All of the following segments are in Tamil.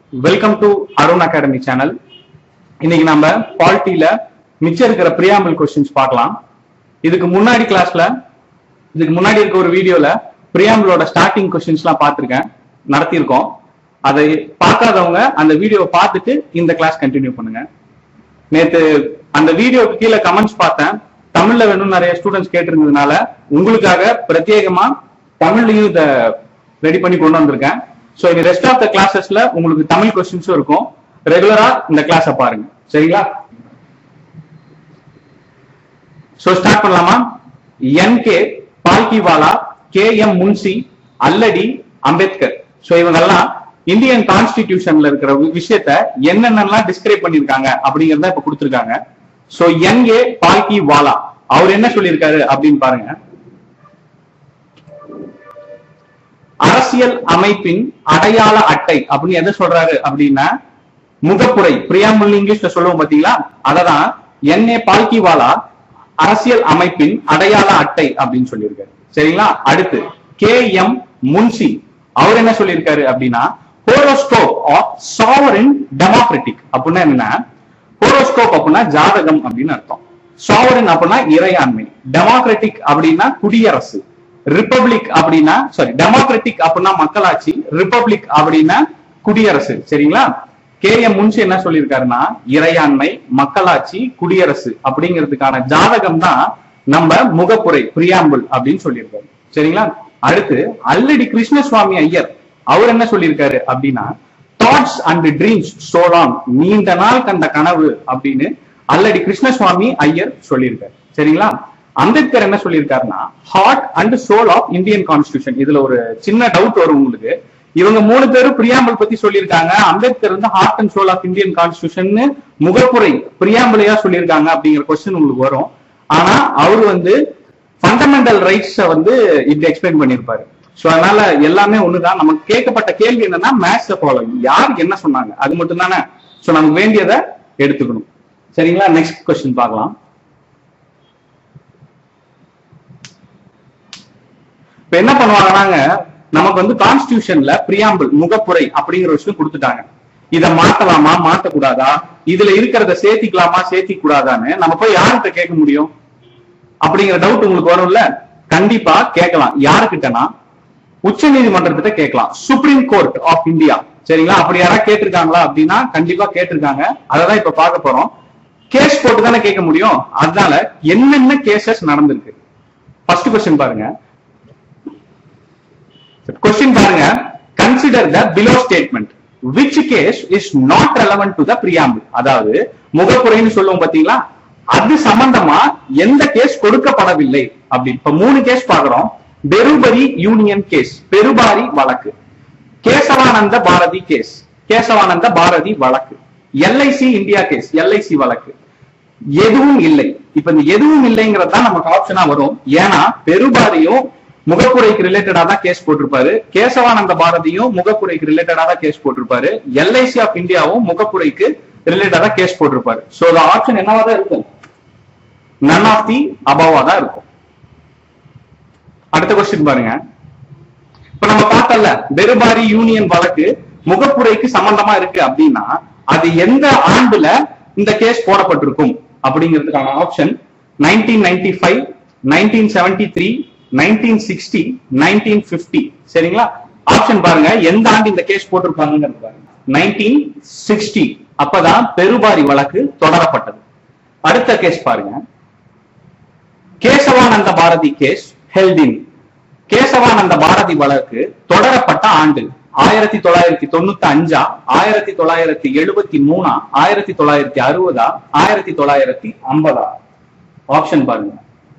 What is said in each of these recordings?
Welcome to Arun academy channel இன்னைக்கு நம்ம பாலிட்டியில மிச்சம் இருக்கிற பிரியாம்பிள் கொஸ்டின்ஸ் பார்க்கலாம் இதுக்கு முன்னாடி கிளாஸ்ல இதுக்கு முன்னாடி இருக்க ஒரு வீடியோல பிரியாம்பிளோட ஸ்டார்டிங் கொஸ்டின்ஸ்லாம் பார்த்திருக்கேன் நடத்தியிருக்கோம் அதை பார்க்காதவங்க அந்த வீடியோவை பார்த்துட்டு இந்த கிளாஸ் கண்டினியூ பண்ணுங்க நேத்து அந்த வீடியோக்கு கீழே கமெண்ட்ஸ் பார்த்தேன் தமிழ்ல வேணும் நிறைய ஸ்டூடெண்ட்ஸ் கேட்டிருந்ததுனால உங்களுக்காக பிரத்யேகமா தமிழ்லயும் இத ரெடி பண்ணி கொண்டு வந்திருக்கேன் சோ இனி ரெஸ்ட் ஆஃப் த கிளாஸஸ்ல உங்களுக்கு தமிழ் கொஸ்டின்ஸும் இருக்கும் ரெகுலரா இந்த கிளாஸை பாருங்க சரிங்களா சோ ஸ்டார்ட் பண்ணலாமா N K Palkhivala K M Munshi Alladi Ambedkar so இவங்கெல்லாம் இந்தியன் கான்ஸ்டிடியூஷன்ல இருக்கிற வி- விஷயத்த என்னென்னலாம் டிஸ்கிரைப் பண்ணிருக்காங்க அப்படிங்கறத இப்ப கொடுத்திருக்காங்க சோ என் ஏ பால்கி வாலா அவர் என்ன சொல்லியிருக்காரு அப்படின்னு பாருங்க அரசியல் அமைப்பின் அடையாள அட்டை அப்படின்னு எதை சொல்றாரு அப்படின்னா முகப்புரை பிரியாம்பிள் இங்கிலீஷ்ல சொல்லுவோம் பாத்தீங்களா அததான் என்ஏ பால்கிவாலா அரசியல் அமைப்பின் அடையாள அட்டை அப்படின்னு சொல்லியிருக்காரு சரிங்களா அடுத்து கே எம் முன்சி அவர் என்ன சொல்லியிருக்காரு அப்படின்னா ஹோரோஸ்கோப் ஆஃப் சாவரின் டெமோக்ராட்டிக் அப்படின்னா என்ன ஹோரோஸ்கோப் அப்படின்னா ஜாதகம் அப்படின்னு அர்த்தம் சாவரின் அப்படின்னா இறையாண்மை டெமோக்ராட்டிக் அப்படின்னா குடியரசு ரிப்பப்ளிக் அப்படின்னா சாரி டெமோக்ராட்டிக் அப்படின்னா மக்களாட்சி ரிப்பப்ளிக் அப்படின்னா குடியரசு சரிங்களா கே எம் முன்சி என்ன சொல்லியிருக்காருன்னா இறையாண்மை மக்களாட்சி குடியரசு அப்படிங்கிறதுக்கான ஜாதகம் தான் நம்ம முகப்புரை பிரியாம்பிள் அப்படின்னு சொல்லியிருக்காரு சரிங்களா அடுத்து அல்லடி கிருஷ்ணசுவாமி ஐயர் அவர் என்ன சொல்லியிருக்காரு அப்படின்னா தாட்ஸ் அண்ட் ட்ரீம்ஸ் சோலான் நீண்ட நாள் கண்ட கனவு அப்படின்னு அல்லடி கிருஷ்ணசுவாமி ஐயர் சொல்லியிருக்காரு சரிங்களா அம்பேத்கர் என்ன சொல்லியிருக்காருன்னா heart and soul of Indian constitution இதுல ஒரு சின்ன டவுட் வரும் உங்களுக்கு இவங்க மூணு பேரும் பிரியாம்பிள் பத்தி சொல்லியிருக்காங்க அம்பேத்கர் வந்து heart and soul of Indian constitution முகப்புரை பிரியாம்பிளையா சொல்லியிருக்காங்க அப்படிங்கிற கொஸ்டின் உங்களுக்கு வரும் ஆனா அவர் வந்து ஃபண்டமெண்டல் ரைட்ஸ வந்து இப்படி எக்ஸ்பிளைன் பண்ணியிருப்பாரு சோ அதனால எல்லாமே ஒண்ணுதான் நமக்கு கேட்கப்பட்ட கேள்வி என்னன்னா மேத்ஸ் ஃபாலோ யார் என்ன சொன்னாங்க அது மட்டும் தானே சோ நமக்கு வேண்டியதை எடுத்துக்கணும் சரிங்களா நெக்ஸ்ட் கொஸ்டின் பார்க்கலாம் இப்ப என்ன பண்ணுவாங்கன்னாங்க நமக்கு வந்து கான்ஸ்டியூஷன்ல பிரியாம்பிள் முகப்புரை அப்படிங்கிற ஒரு விஷயம் கொடுத்துட்டாங்க இத மாத்தலாமா மாத்தக்கூடாதா இதுல இருக்கிறத சேர்த்திக்கலாமா சேர்த்திக்க கூடாதான்னு நம்ம போய் யார்கிட்ட கேட்க முடியும் அப்படிங்கிற டவுட் உங்களுக்கு வரும்ல கண்டிப்பா கேட்கலாம் யாருக்கிட்டனா உச்ச நீதிமன்றத்திட்ட கேட்கலாம் சுப்ரீம் கோர்ட் ஆஃப் இந்தியா சரிங்களா அப்படி யாராவது கேட்டிருக்காங்களா அப்படின்னா கண்டிப்பா கேட்டிருக்காங்க அததான் இப்ப பார்க்க போறோம் கேஸ் போட்டு தானே கேட்க முடியும் அதனால என்னென்ன கேசஸ் நடந்திருக்கு ஃபர்ஸ்ட் கொஸ்டின் பாருங்க கொஸ்டின் பாருங்க consider the below statement which case is not relevant to the preamble அதாவது முகப்புரைன்னு சொல்லுவோம் பாத்தீங்களா அது சம்பந்தமா எந்த கேஸ் கொடுக்கப்படவில்லை அப்படி இப்ப மூணு கேஸ் பாக்குறோம் பெருபரி யூனியன் கேஸ் பெருபாரி வழக்கு கேசவானந்த பாரதி கேஸ் கேசவானந்த பாரதி வழக்கு எல்ஐசி இந்தியா கேஸ் எல்ஐசி வழக்கு எதுவும் இல்லை இப்ப இந்த எதுவும் இல்லைங்கிறது தான் நமக்கு ஆப்ஷனா வரும் ஏன்னா பெருபாரியும் முகப்புரைக்கு ரிலேட்டடா தான் கேஸ் போட்டிருப்பாரு கேசவானந்த பாரதியும் முகப்புரைக்கு ரிலேட்டடா தான் கேஸ் போட்டிருப்பாரு எல்ஐசி ஆஃப் இந்தியாவும் முகப்புரைக்கு ரிலேட்டடா கேஸ் போட்டிருப்பாரு சோ ஆப்ஷன் என்னவா தான் இருக்கும் நன் ஆஃப் தி அபவா தான் இருக்கும் அடுத்த கொஸ்டின் பாருங்க இப்ப நம்ம பார்த்தல பெருபாரி யூனியன் வழக்கு முகப்புரைக்கு சம்பந்தமா இருக்கு அப்படின்னா அது எந்த ஆண்டுல இந்த கேஸ் போடப்பட்டிருக்கும் அப்படிங்கிறதுக்கான option nineteen ninety five nineteen seventy three nineteen sixty nineteen fifty சரிங்களா ஆப்ஷன் பாருங்க எந்த ஆண்டு இந்த கேஸ் போட்டிருப்பாங்கிறது பாருங்க நைன்டீன் சிக்ஸ்டி அப்பதான் பெருபாரி வழக்கு தொடரப்பட்டது அடுத்த கேஸ் பாருங்க கேசவானந்த பாரதி கேஸ் ஹெல்டின் கேசவானந்த பாரதி வழக்கு தொடரப்பட்ட ஆண்டு ஆயிரத்தி தொள்ளாயிரத்தி தொண்ணூத்தி அஞ்சா ஆயிரத்தி தொள்ளாயிரத்தி எழுபத்தி மூணா ஆயிரத்தி தொள்ளாயிரத்தி அறுபதா ஆயிரத்தி தொள்ளாயிரத்தி ஐம்பதா ஆப்ஷன் பாருங்க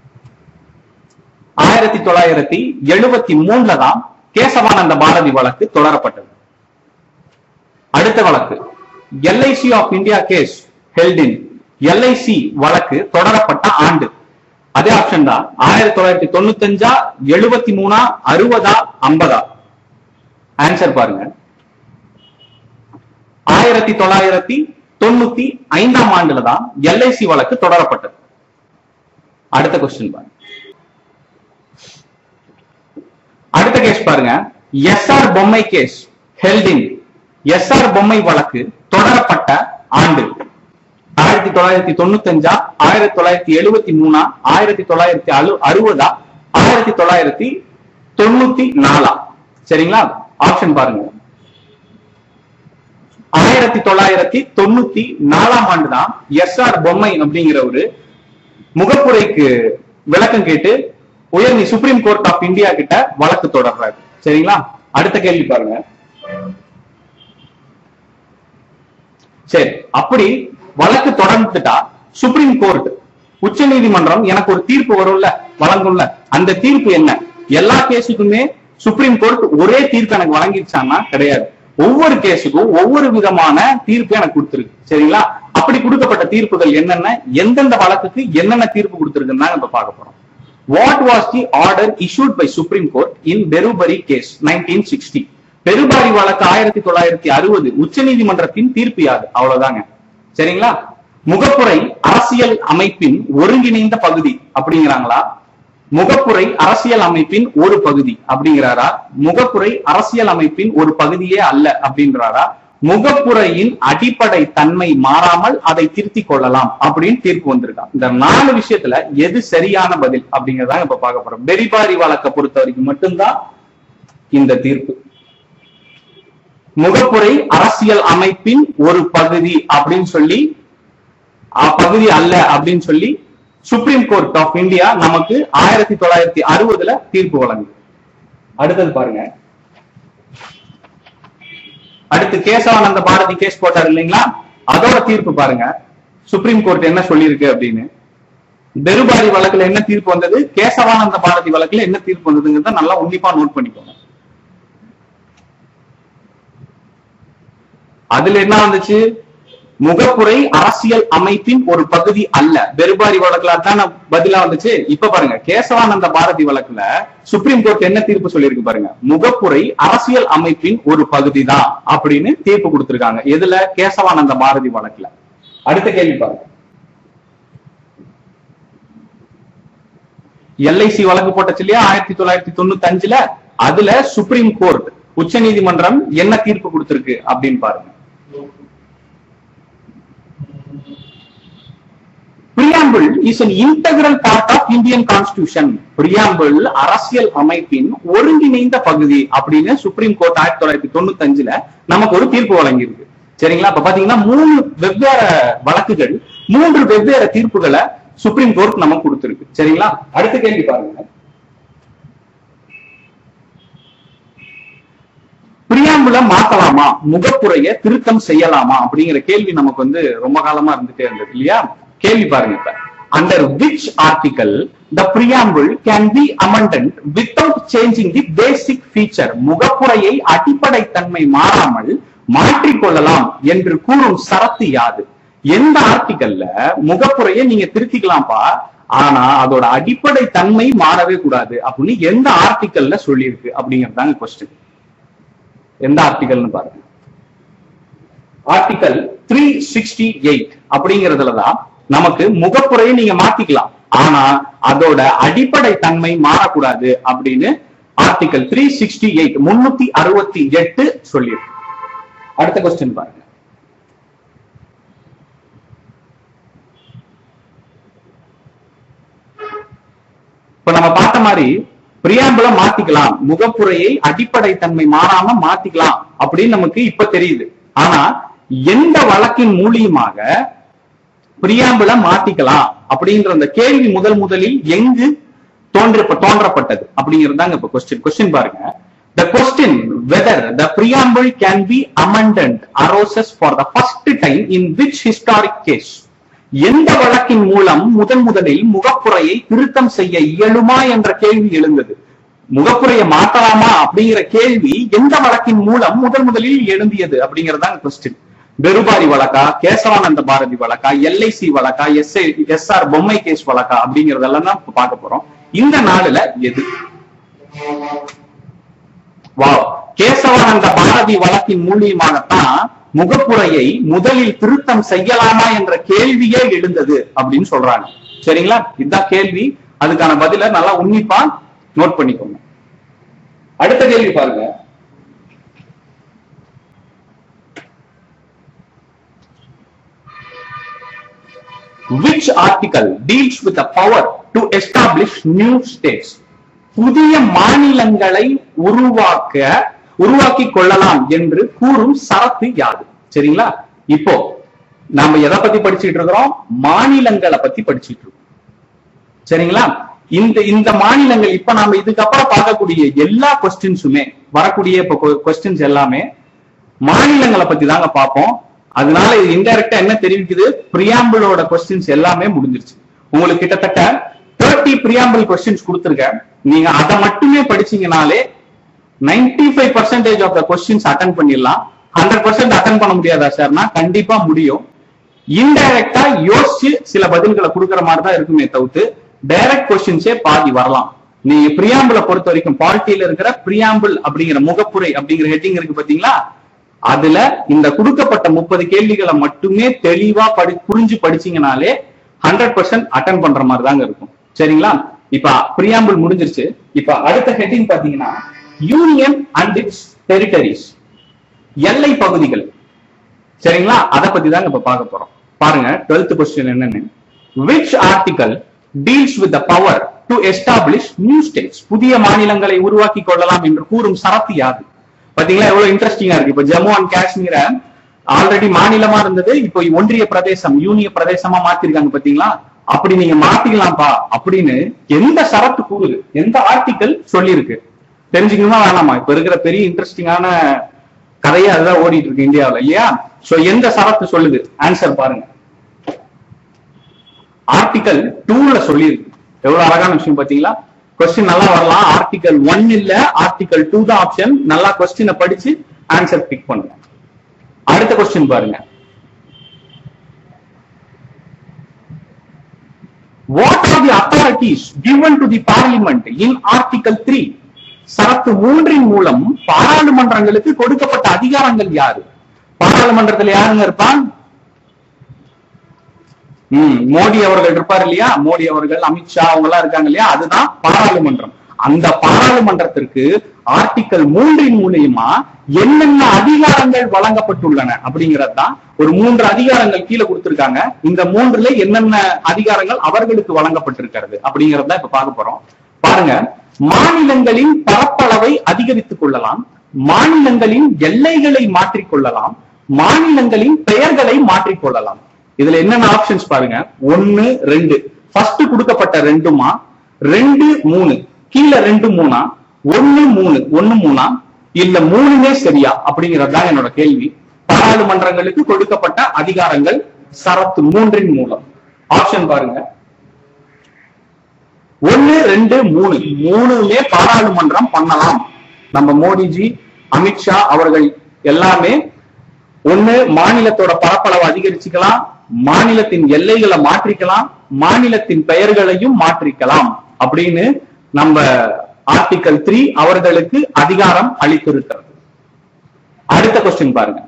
ஆயிரத்தி தொள்ளாயிரத்தி எழுபத்தி மூணுல தான் கேசவானந்த பாரதி வழக்கு தொடரப்பட்டது அடுத்த வழக்கு LIC of India case held in LIC வழக்கு தொடரப்பட்ட ஆண்டு அதே ஆப்ஷன் தான் ஆயிரத்தி தொள்ளாயிரத்தி தொண்ணூத்தி அஞ்சா எழுபத்தி மூணா அறுபதா ஐம்பதா ஆன்சர் பாருங்க ஆயிரத்தி தொள்ளாயிரத்தி தொண்ணூத்தி ஐந்தாம் ஆண்டுல தான் எல்ஐசி வழக்கு தொடரப்பட்டது அடுத்த கொஸ்டின் பாருங்க அடுத்த கேஸ் பாருங்க SR Bommai case held in S R Bommai வழக்கு தொடரப்பட்ட ஆண்டு ஆயிரத்தி தொள்ளாயிரத்தி தொண்ணூத்தி அஞ்சா ஆயிரத்தி தொள்ளாயிரத்தி எழுபத்தி மூணா ஆயிரத்தி தொள்ளாயிரத்தி அழு அறுபதா ஆயிரத்தி தொள்ளாயிரத்தி தொண்ணூத்தி நாலா சரிங்களா ஆப்ஷன் பாருங்க ஆயிரத்தி தொள்ளாயிரத்தி தொண்ணூத்தி நாலாம் ஆண்டு தான் எஸ் ஆர் பொம்மை அப்படிங்கிற ஒரு முகப்புரைக்கு விளக்கம் கேட்டு உயர்நீ சுப்ரீம் கோர்ட் ஆஃப் இந்தியா கிட்ட வழக்கு தொடர்றாரு சரிங்களா அடுத்த கேள்வி பாருங்க சரி அப்படி வழக்கு தொடர்ந்துட்டா சுப்ரீம் கோர்ட் உச்ச நீதிமன்றம் எனக்கு ஒரு தீர்ப்பு வரும்ல வழங்கும்ல அந்த தீர்ப்பு என்ன எல்லா கேஸுக்குமே சுப்ரீம் கோர்ட் ஒரே தீர்ப்பு எனக்கு வழங்கிடுச்சான்னா கிடையாது ஒவ்வொரு கேஸுக்கும் ஒவ்வொரு விதமான தீர்ப்பு எனக்கு கொடுத்திருக்கு சரிங்களா அப்படி கொடுக்கப்பட்ட தீர்ப்புகள் என்னென்ன எந்தெந்த வழக்குக்கு என்னென்ன தீர்ப்பு கொடுத்திருக்குன்னு தான் நம்ம பார்க்க போறோம் what was the order issued by supreme court in Berubari case nineteen sixty Berubari வழக்கு ஆயிரத்தி தொள்ளாயிரத்தி அறுபது உச்ச நீதிமன்றத்தின் தீர்ப்பு யாது அவ்வளவுதாங்க சரிங்களா முகப்புரை அரசியல் அமைப்பின் ஒருங்கிணைந்த பகுதி அப்படிங்கிறாங்களா முகப்புரை அரசியல் அமைப்பின் ஒரு பகுதி அப்படிங்கிறாரா முகப்புரை அரசியல் அமைப்பின் ஒரு பகுதியே அல்ல அப்படின்றாரா முகப்புரையின் அடிப்படை தன்மை மாறாமல் அதை திருத்திக் கொள்ளலாம் அப்படின்னு தீர்ப்பு வந்திருக்கான் இந்த நாலு விஷயத்துல எது சரியான பதில் அப்படிங்கறத இப்ப பார்க்க போறோம் பெரிபாரி வழக்கை பொறுத்த வரைக்கும் மட்டும்தான் இந்த தீர்ப்பு முகப்புரை அரசியல் அமைப்பின் ஒரு பகுதி அப்படின்னு சொல்லி அ- பகுதி அல்ல அப்படின்னு சொல்லி சுப்ரீம் கோர்ட் ஆஃப் இந்தியா நமக்கு ஆயிரத்தி தொள்ளாயிரத்தி அறுபதுல தீர்ப்பு வழங்குது அடுத்தது பாருங்க அடுத்து கேசவானந்த பாரதி கேஸ் போட்டார் இல்லைங்களா அதோட தீர்ப்பு பாருங்க சுப்ரீம் கோர்ட் என்ன சொல்லியிருக்கு அப்படின்னு பெருபாரி வழக்குல என்ன தீர்ப்பு வந்தது கேசவானந்த பாரதி வழக்குல என்ன தீர்ப்பு வந்ததுங்கிறத நல்லா உன்னிப்பா நோட் பண்ணிக்கோங்க அதுல என்ன வந்துச்சு முகப்புரை அரசியல் அமைப்பின் ஒரு பகுதி அல்ல பெருபாரி வழக்குல தானே பதிலா வந்துச்சு இப்ப பாருங்க கேசவானந்த பாரதி வழக்குல சுப்ரீம் கோர்ட் என்ன தீர்ப்பு சொல்லியிருக்கு பாருங்க முகப்புரை அரசியல் அமைப்பின் ஒரு பகுதி தான் அப்படின்னு தீர்ப்பு கொடுத்திருக்காங்க எதுல கேசவானந்த பாரதி வழக்குல அடுத்த கேள்வி பாருங்க எல்ஐசி வழக்கு போட்டச்சு இல்லையா ஆயிரத்தி தொள்ளாயிரத்தி தொண்ணூத்தி அஞ்சுல அதுல சுப்ரீம் கோர்ட் உச்ச நீதிமன்றம் என்ன தீர்ப்பு கொடுத்திருக்கு அப்படின்னு பாருங்க preamble is an integral part of Indian constitution preamble அரசியல் அமைப்பின் ஒருங்கிணைந்த பகுதி அப்படின்னு சுப்ரீம் கோர்ட் ஆயிரத்தி தொள்ளாயிரத்தி தொண்ணூத்தி அஞ்சுல நமக்கு ஒரு தீர்ப்பு வழங்கியிருக்கு சரிங்களா இப்ப பாத்தீங்கன்னா மூணு வெவ்வேறு வழக்குகள் மூன்று வெவ்வேறு தீர்ப்புகளை சுப்ரீம் கோர்ட் நமக்கு கொடுத்திருக்கு சரிங்களா அடுத்த கேள்வி பாருங்க பிரியாம்புல மாத்தலாமா முகப்புரைய திருத்தம் செய்யலாமா அப்படிங்கிற கேள்வி நமக்கு வந்து ரொம்ப காலமா இருந்துட்டே இருந்தது இல்லையா கேள்வி பாருங்க இப்ப under which article the preamble can be amended without changing the basic feature முகப்புரையை அடிப்படை தன்மை மாறாமல் மாற்றிக்கொள்ளலாம் என்று கூறும் சரத்து யாது எந்த ஆர்டிகல்ல முகப்புரையை நீங்க திருத்திக்கலாம்ப்பா ஆனா அதோட அடிப்படை தன்மை மாறவே கூடாது அப்படின்னு எந்த ஆர்டிகல்ல சொல்லியிருக்கு அப்படிங்கறதாங்க கொஸ்டின் எந்த ஆர்டிகல்னு பாருங்க ஆர்டிகல் த்ரீ சிக்ஸ்டி எயிட் அப்படிங்கறதுல தான் நமக்கு முகப்புரையை நீங்க மாத்திக்கலாம் ஆனா அதோட அடிப்படை தன்மை மாறக்கூடாது அப்படின்னு ஆர்டிகல் த்ரீ சிக்ஸ்டி எயிட் முன்னூத்தி அறுபத்தி எட்டு சொல்லியிருக்கு அடுத்த கொஸ்டின் பாருங்க இப்ப நம்ம பார்த்த மாதிரி பிரியாம்புல மாத்திக்கலாம் முகப்புரையை அடிப்படை தன்மை மாறாம மாத்திக்கலாம் அப்படின்னு நமக்கு இப்ப தெரியுது ஆனா எந்த வழக்கின் மூலியமாக பிரியாம்புல மாத்திக்கலாம் அப்படின்ற அந்த கேள்வி முதல் முதலில் எங்கு தோன்ற தோன்றப்பட்டது அப்படிங்கிறதாங்க இப்ப கொஸ்டின் கொஸ்டின் பாருங்க The question whether the preamble can be amended aroses for the first time in which historic case? எந்த வழக்கின் மூலம் முதன் முதலில் முகப்புரையை திருத்தம் செய்ய இயலுமா என்ற கேள்வி எழுந்தது முகப்புரையை மாற்றலாமா அப்படிங்கிற கேள்வி எந்த வழக்கின் மூலம் முதன் முதலில் எழுந்தியது அப்படிங்கறதுதான் கொஸ்டின் பெருபாரி வழக்கா கேசவானந்த பாரதி வழக்கா எல்ஐசி வழக்கா S S R Bommai case வழக்கா அப்படிங்கறதெல்லாம் தான் இப்ப பார்க்க போறோம் இந்த நாளுல எது வாவ் கேசவானந்த பாரதி வழக்கின் மூலியமாகத்தான் முகப்புரையை முதலில் திருத்தம் செய்யலாமா என்ற கேள்வியே எழுந்தது அப்படின்னு சொல்றாங்க சரிங்களா இதுதான் கேள்வி அதுக்கான பதில நல்லா உன்னிப்பா நோட் பண்ணிக்கோங்க அடுத்த கேள்வி பாருங்க which article deals with the power to establish new states புதிய மாநிலங்களை உருவாக்க உருவாக்கி கொள்ளலாம் என்று கூறும் சரத்து யாது சரிங்களா இப்போ நாம எதை பத்தி படிச்சிட்டு இருக்கிறோம் மாநிலங்களை பத்தி படிச்சிட்டு இருக்கோம் சரிங்களா இந்த இந்த மாநிலங்கள் இப்ப நாம இதுக்கப்புறம் பார்க்கக்கூடிய எல்லா கொஸ்டின்ஸுமே வரக்கூடிய இப்ப கொஸ்டின்ஸ் எல்லாமே மாநிலங்களை பத்தி தாங்க பார்ப்போம் அதனால இது இன்டைரக்டா என்ன தெரிவிக்குது பிரியாம்பிளோட கொஸ்டின்ஸ் எல்லாமே முடிஞ்சிருச்சு உங்களுக்கு கிட்டத்தட்ட தேர்ட்டி பிரியாம்பிள் கொஸ்டின்ஸ் கொடுத்துருக்கேன் நீங்க அதை மட்டுமே படிச்சீங்கனாலே ninety five percentage of the questions attend பண்ணிடலாம் ஹண்ட்ரட் பர்சன்ட் அட்டன் பண்ண முடியாதா சார்னா கண்டிப்பா முடியும் இன்டைரக்டா யோசிச்சு சில பதில்களை கொடுக்குற மாதிரி தான் இருக்குமே தவிர்த்து டைரக்ட் கொஸ்டின்ஸே பாதி வரலாம் நீங்க பிரியாம்பிளை பொறுத்த வரைக்கும் பாலிட்டியில இருக்கிற பிரியாம்பிள் அப்படிங்கிற முகப்புரை அப்படிங்கிற ஹெட்டிங் இருக்கு பாத்தீங்களா அதுல இந்த கொடுக்கப்பட்ட முப்பது கேள்விகளை மட்டுமே தெளிவா படி புரிஞ்சு படிச்சீங்கனாலே ஹண்ட்ரட் பர்சன்ட் அட்டன் பண்ற மாதிரி தாங்க இருக்கும் சரிங்களா இப்ப பிரியாம்பிள் முடிஞ்சிருச்சு இப்ப அடுத்த ஹெட்டிங் பாத்தீங்கன்னா யூனியன் அண்ட் இட்ஸ் டெரிட்டரிஸ் எல்லை பகுதிகள் சரிங்களா அதை பத்தி தாங்க இப்ப பார்க்க போறோம் பாருங்க டுவெல்த் கொஸ்டின் என்னன்னு which article deals with the power to establish new states புதிய மாநிலங்களை உருவாக்கி கொள்ளலாம் என்று கூறும் சரத்து யாது பாத்தீங்களா எவ்வளவு இன்ட்ரெஸ்டிங்கா இருக்கு இப்ப ஜம்மு அண்ட் காஷ்மீரை ஆல்ரெடி மாநிலமா இருந்தது இப்போ ஒன்றிய பிரதேசம் யூனிய பிரதேசமா மாத்திருக்காங்க பாத்தீங்களா அப்படி நீங்க மாத்திக்கலாம்ப்பா அப்படின்னு எந்த சரத்து கூறுது எந்த ஆர்டிக்கல் சொல்லியிருக்கு தெரிஞ்சுக்கணுமா வேணாமா இப்ப இருக்கிற பெரிய இன்ட்ரெஸ்டிங்கான கதையா அதுதான் ஓடிட்டு இருக்கு இந்தியாவுல இல்லையா சோ எந்த சரத்து சொல்லுது ஆன்சர் பாருங்க ஆர்டிகல் டூல சொல்லியிருக்கு எவ்வளவு அழகான விஷயம் பாத்தீங்களா கொஸ்டின் நல்லா வரலாம் ஆர்டிகல் ஒன் இல்ல ஆர்டிகல் டூ தான் ஆப்ஷன் நல்லா கொஸ்டினை படிச்சு ஆன்சர் பிக் பண்ணுங்க அடுத்த கொஸ்டின் பாருங்க What are the authorities given to the parliament in article 3? சரத்து மூன்றின் மூலம் பாராளுமன்றங்களுக்கு கொடுக்கப்பட்ட அதிகாரங்கள் யாரு பாராளுமன்றத்துல யாருங்க இருப்பான் ம் மோடி அவர்கள் இருப்பார் இல்லையா மோடி அவர்கள் அமித்ஷா அவங்க எல்லாம் இருக்காங்க இல்லையா அதுதான் பாராளுமன்றம் அந்த பாராளுமன்றத்திற்கு ஆர்டிக்கல் மூன்றின் மூலியமா என்னென்ன அதிகாரங்கள் வழங்கப்பட்டுள்ளன அப்படிங்கிறது தான் ஒரு மூன்று அதிகாரங்கள் கீழே கொடுத்திருக்காங்க இந்த மூன்றுல என்னென்ன அதிகாரங்கள் அவர்களுக்கு வழங்கப்பட்டிருக்கிறது அப்படிங்கறத இப்ப பார்க்க போறோம் பாருங்க மாநிலங்களின் பரப்பளவை அதிகரித்துக் கொள்ளலாம் மாநிலங்களின் எல்லைகளை மாற்றிக்கொள்ளலாம் மாநிலங்களின் பெயர்களை மாற்றிக்கொள்ளலாம் இதுல என்னென்ன ஆப்ஷன்ஸ் பாருங்க ஒன்னு ரெண்டு ஃபர்ஸ்ட் கொடுக்கப்பட்ட ரெண்டுமா ரெண்டு மூணு கீழே ரெண்டு மூணா ஒன்னு மூணு ஒன்னு மூணா இல்ல மூணுமே சரியா அப்படிங்கிறது தான் என்னோட கேள்வி பாராளுமன்றங்களுக்கு கொடுக்கப்பட்ட அதிகாரங்கள் சரத்து மூன்றின் மூலம் ஆப்ஷன் பாருங்க ஒன்னு ரெண்டு மூணு மூணுமே பாராளுமன்றம் பண்ணலாம் நம்ம மோடிஜி அமித்ஷா அவர்கள் எல்லாமே ஒண்ணு மாநிலத்தோட பரப்பளவை அதிகரிச்சுக்கலாம் மாநிலத்தின் எல்லைகளை மாற்றிக்கலாம் மாநிலத்தின் பெயர்களையும் மாற்றிக்கலாம் அப்படின்னு நம்ம ஆர்டிகல் த்ரீ அவர்களுக்கு அதிகாரம் அளித்திருக்கிறது அடுத்த கொஸ்டின் பாருங்க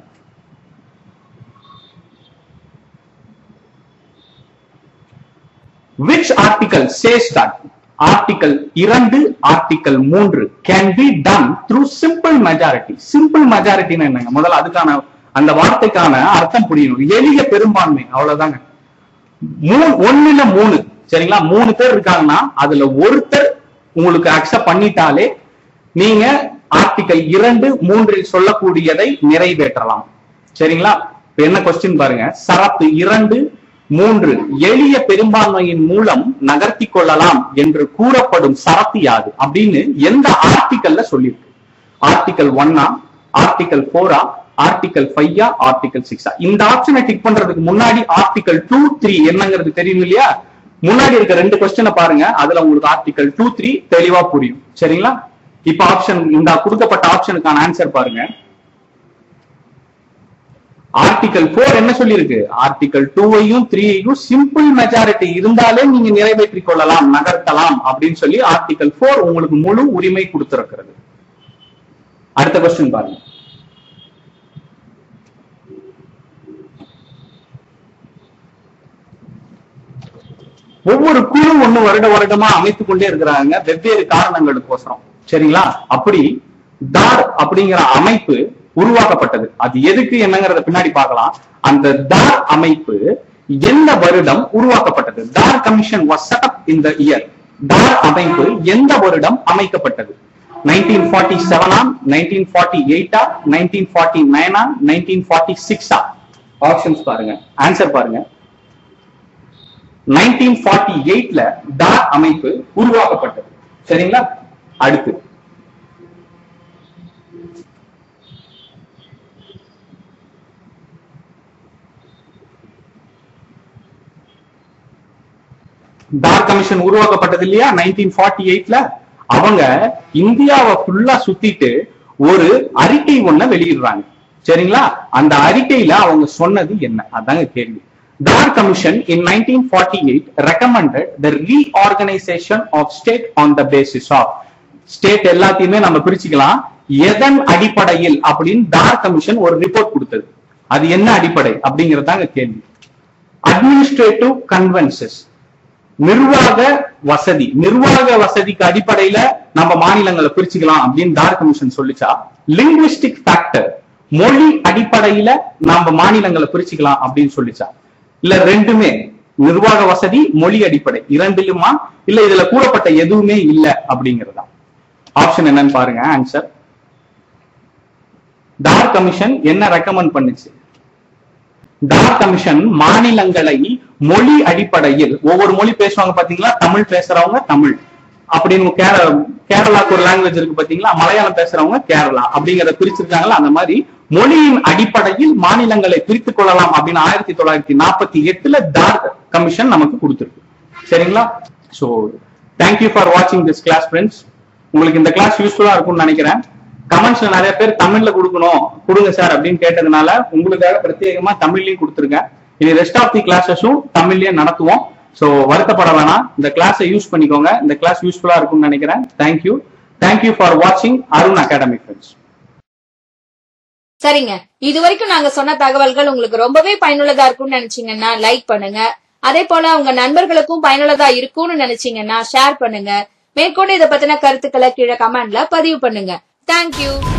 which article says that article இரண்டு ஆர்டிகல் மூன்று can be done through simple majority simple மெஜாரிட்டின்னு என்னங்க முதல்ல அதுக்கான அந்த வார்த்தைக்கான அர்த்தம் புரியணும் எளிய பெரும்பான்மை அவ்வளவுதாங்க மூணு ஒண்ணுல மூணு சரிங்களா மூணு பேர் இருக்காங்கன்னா அதுல ஒருத்தர் உங்களுக்கு அக்செப்ட் பண்ணிட்டாலே நீங்க ஆர்டிகல் இரண்டு மூன்றில் சொல்லக்கூடியதை நிறைவேற்றலாம் சரிங்களா இப்ப என்ன கொஸ்டின் பாருங்க சரத்து இரண்டு மூன்று எளிய பெரும்பான்மையின் மூலம் நகர்த்தி கொள்ளலாம் என்று கூறப்படும் சரத்து யாது அப்படின்னு எந்த ஆர்டிக்கல்ல சொல்லியிருக்கு ஆர்டிக்கல் ஒன்னா ஆர்டிக்கல் போரா ஆர்டிக்கல் ஃபைவா ஆர்டிக்கல் சிக்ஸா இந்த ஆப்ஷனை டிக் பண்றதுக்கு முன்னாடி ஆர்டிக்கல் டூ த்ரீ என்னங்கிறது தெரியும் இல்லையா முன்னாடி இருக்க ரெண்டு கொஸ்டினை பாருங்க அதுல உங்களுக்கு ஆர்டிக்கல் டூ த்ரீ தெளிவா புரியும் சரிங்களா இப்ப ஆப்ஷன் இந்த கொடுக்கப்பட்ட ஆப்ஷனுக்கான ஆன்சர் பாருங்க ஆர்டிகல் போர் என்ன சொல்லியிருக்கு ஆர்டிகல் டூவையும் த்ரீயையும் சிம்பிள் மெஜாரிட்டி இருந்தாலே நீங்க நிறைவேற்றிக் கொள்ளலாம் நகர்த்தலாம் அப்படின்னு சொல்லி ஆர்டிகல் போர் உங்களுக்கு முழு உரிமை கொடுத்திருக்கிறது அடுத்த கொஸ்டின் பாருங்க ஒவ்வொரு குழு ஒண்ணு வருட வருடமா அமைத்துக் கொண்டே இருக்கிறாங்க வெவ்வேறு காரணங்களுக்கோசரம் சரிங்களா அப்படி தார் அப்படிங்கிற அமைப்பு உருவாக்கப்பட்டது அது எதுக்கு என்னங்கறத பின்னாடி பார்க்கலாம் அந்த தார் அமைப்பு எந்த வருடம் உருவாக்கப்பட்டது Dhar commission was set up in the year Dhar அமைப்பு எந்த வருடம் அமைக்கப்பட்டது நைன்டீன் ஃபார்ட்டி செவனா நைன்டீன் ஃபார்ட்டி எயிட்டா நைன்டீன் ஃபார்ட்டி நைனா நைன்டீன் ஃபார்ட்டி சிக்ஸா ஆப்ஷன்ஸ் பாருங்க ஆன்சர் பாருங்க நைன்டீன் ஃபார்ட்டி எயிட்ல தார் அமைப்பு உருவாக்கப்பட்டது சரிங்களா அடுத்து தார் கமிஷன் உருவாக்கப்பட்டது இல்லையா நைன்டீன் ஃபார்ட்டி எயிட்ல அவங்க இந்தியாவை ஃபுல்லா சுத்திட்டு ஒரு அறிக்கை ஒண்ண வெளியிடுறாங்க சரிங்களா அந்த அறிக்கையில அவங்க சொன்னது என்ன அதாங்க கேள்வி Dhar commission in nineteen forty eight recommended the reorganisation of state on the basis of state எல்லாத்தையுமே நம்ம பிரிச்சுக்கலாம் எதன் அடிப்படையில் அப்படின்னு தார் கமிஷன் ஒரு ரிப்போர்ட் கொடுத்தது அது என்ன அடிப்படை அப்படிங்கறதாங்க கேள்வி அட்மினிஸ்ட்ரேட்டிவ் கன்வென்சஸ் நிர்வாக வசதி நிர்வாக வசதிக்கு அடிப்படையில நம்ம மாநிலங்களை பிரிச்சுக்கலாம் அப்படின்னு தார் கமிஷன் சொல்லிச்சா லிங்குவிஸ்டிக் ஃபேக்டர் மொழி அடிப்படையில நம்ம மாநிலங்களை பிரிச்சுக்கலாம் அப்படின்னு சொல்லிச்சா இல்ல ரெண்டுமே நிர்வாக வசதி மொழி அடிப்படை இரண்டிலுமா இல்ல இதுல கூறப்பட்ட எதுவுமே இல்ல அப்படிங்கறதா ஆப்ஷன் என்னன்னு பாருங்க ஆன்சர் தார் கமிஷன் என்ன ரெக்கமெண்ட் பண்ணுச்சு தார் கமிஷன் மாநிலங்களை மொழி அடிப்படையில் ஒவ்வொரு மொழி பேசுவாங்க பாத்தீங்களா தமிழ் பேசுறவங்க தமிழ் அப்படின்னு கேர கேரளாக்கு ஒரு லாங்குவேஜ் இருக்கு பாத்தீங்களா மலையாளம் பேசுறவங்க கேரளா அப்படிங்கறத பிரிச்சிருக்காங்களா அந்த மாதிரி மொழியின் அடிப்படையில் மாநிலங்களை பிரித்துக் கொள்ளலாம் அப்படின்னு ஆயிரத்தி தொள்ளாயிரத்தி நாற்பத்தி எட்டுல தார் கமிஷன் நமக்கு கொடுத்திருக்கு சரிங்களா சோ தேங்க்யூ ஃபார் வாட்சிங் திஸ் கிளாஸ் ஃப்ரெண்ட்ஸ் உங்களுக்கு இந்த கிளாஸ் யூஸ்ஃபுல்லா இருக்கும்னு நினைக்கிறேன் கமெண்ட்ஸ்ல நிறைய பேர் தமிழ்ல கொடுக்கணும் கொடுங்க சார் அப்படின்னு கேட்டதுனால உங்களுக்காக பிரத்யேகமா தமிழ்லயும் கொடுத்துருக்கேன் இனி ரெஸ்ட் ஆஃப் தி கிளாஸஸும் தமிழ்லயே நடத்துவோம் சோ வருத்தப்பட வேணாம் இந்த கிளாஸை யூஸ் பண்ணிக்கோங்க இந்த கிளாஸ் யூஸ்ஃபுல்லா இருக்கும்னு நினைக்கிறேன் தேங்க்யூ தேங்க்யூ ஃபார் வாட்சிங் அருண் அகாடமிக் ஃப்ரெண்ட்ஸ் சரிங்க இது வரைக்கும் நாங்க சொன்ன தகவல்கள் உங்களுக்கு ரொம்பவே பயனுள்ளதா இருக்கும்னு நினைச்சீங்கன்னா லைக் பண்ணுங்க அதே போல உங்க நண்பர்களுக்கும் பயனுள்ளதா இருக்கும்னு நினைச்சீங்கன்னா ஷேர் பண்ணுங்க மேற்கொண்டு இதை பத்தின கருத்துக்களை கீழே கமெண்ட்ல பதிவு பண்ணுங்க தேங்க்யூ